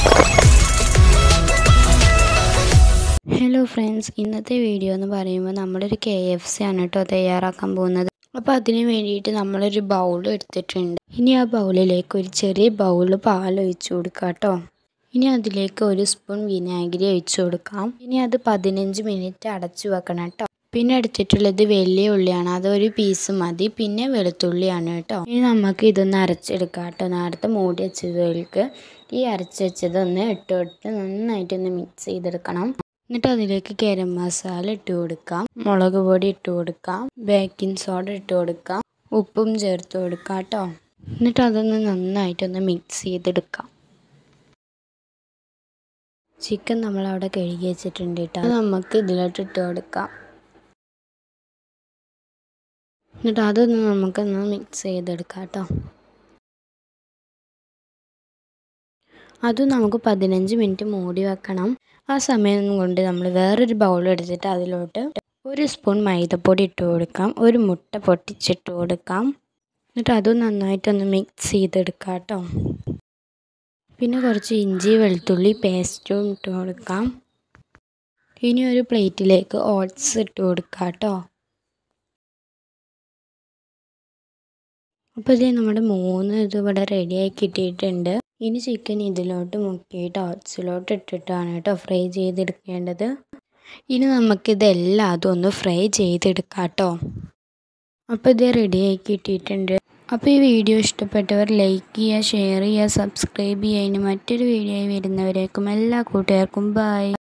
hello friends ഇന്നത്തെ video എന്ന് പറയുമ്പോൾ നമ്മളൊരു കെ എഫ് സി ആണ് കേട്ടോ തയ്യാറാക്കാൻ പോകുന്നത് അപ്പോൾ അതിന് വേണ്ടിയിട്ട് നമ്മളൊരു ബൗൾ എടുത്തിട്ടുണ്ട് ഇനി ആ ബൗളിലേക്ക് ഒരു ചെറിയ ബൗൾ പാൽ ഒഴിച്ചു കൊടുക്കാം കേട്ടോ ഇനി അതിലേക്ക് ഒരു സ്പൂൺ വിനാഗിരി ഒഴിച്ചു കൊടുക്കാം ഇനി അത് പതിനഞ്ച് മിനിറ്റ് അടച്ചു വെക്കണം കേട്ടോ പിന്നെ എടുത്തിട്ടുള്ളത് വലിയ ഉള്ളിയാണ് അതൊരു പീസ് മതി പിന്നെ വെളുത്തുള്ളിയാണ് കേട്ടോ ഇനി നമുക്ക് ഇതൊന്ന് അരച്ചെടുക്കാം കേട്ടോ നേരത്തെ മൂടി വെച്ചതിലേക്ക് ഈ അരച്ച് വെച്ചതൊന്ന് ഇട്ട് കൊടുത്ത് നന്നായിട്ടൊന്ന് മിക്സ് ചെയ്തെടുക്കണം എന്നിട്ട് അതിലേക്ക് ഗരം മസാല ഇട്ട് കൊടുക്കാം മുളക് പൊടി ഇട്ട് കൊടുക്കാം ബേക്കിംഗ് സോഡ ഇട്ട് കൊടുക്കാം ഉപ്പും ചേർത്ത് കൊടുക്കാം കേട്ടോ എന്നിട്ട് അതൊന്ന് നന്നായിട്ടൊന്ന് മിക്സ് ചെയ്തെടുക്കാം ചിക്കൻ നമ്മളവിടെ കഴുകി വെച്ചിട്ടുണ്ട് കേട്ടോ അത് നമുക്ക് ഇതിലോട്ട് ഇട്ട് കൊടുക്കാം എന്നിട്ട് അതൊന്ന് നമുക്കൊന്ന് മിക്സ് ചെയ്തെടുക്കാം കേട്ടോ അതും നമുക്ക് പതിനഞ്ച് മിനിറ്റ് മൂടി വെക്കണം ആ സമയം കൊണ്ട് നമ്മൾ വേറൊരു ബൗൾ എടുത്തിട്ട് അതിലോട്ട് ഒരു സ്പൂൺ മൈദപ്പൊടി ഇട്ട് കൊടുക്കാം ഒരു മുട്ട പൊട്ടിച്ചിട്ട് കൊടുക്കാം എന്നിട്ട് അതും നന്നായിട്ടൊന്ന് മിക്സ് ചെയ്തെടുക്കാം കേട്ടോ പിന്നെ കുറച്ച് ഇഞ്ചി വെളുത്തുള്ളി പേസ്റ്റും ഇട്ട് കൊടുക്കാം ഇനി ഒരു പ്ലേറ്റിലേക്ക് ഓട്സ് ഇട്ട് കൊടുക്കാം കേട്ടോ അപ്പോൾ ഇത് നമ്മുടെ മൂന്ന് ഇത് ഇവിടെ റെഡിയായി കിട്ടിയിട്ടുണ്ട് ഇനി ചിക്കൻ ഇതിലോട്ട് മുക്കിയിട്ട് ഓട്സിലോട്ട് ഇട്ടിട്ടാണ് കേട്ടോ ഫ്രൈ ചെയ്തെടുക്കേണ്ടത് ഇനി നമുക്കിതെല്ലാം അതൊന്ന് ഫ്രൈ ചെയ്തെടുക്കാം കേട്ടോ അപ്പോൾ ഇത് റെഡിയായി കിട്ടിയിട്ടുണ്ട് അപ്പോൾ ഈ വീഡിയോ ഇഷ്ടപ്പെട്ടവർ ലൈക്ക് ചെയ്യുക ഷെയർ ചെയ്യുക സബ്സ്ക്രൈബ് ചെയ്യുക ഇനി മറ്റൊരു വീഡിയോ ആയി വരുന്നവരേക്കും എല്ലാ കൂട്ടുകാർക്കും ബൈ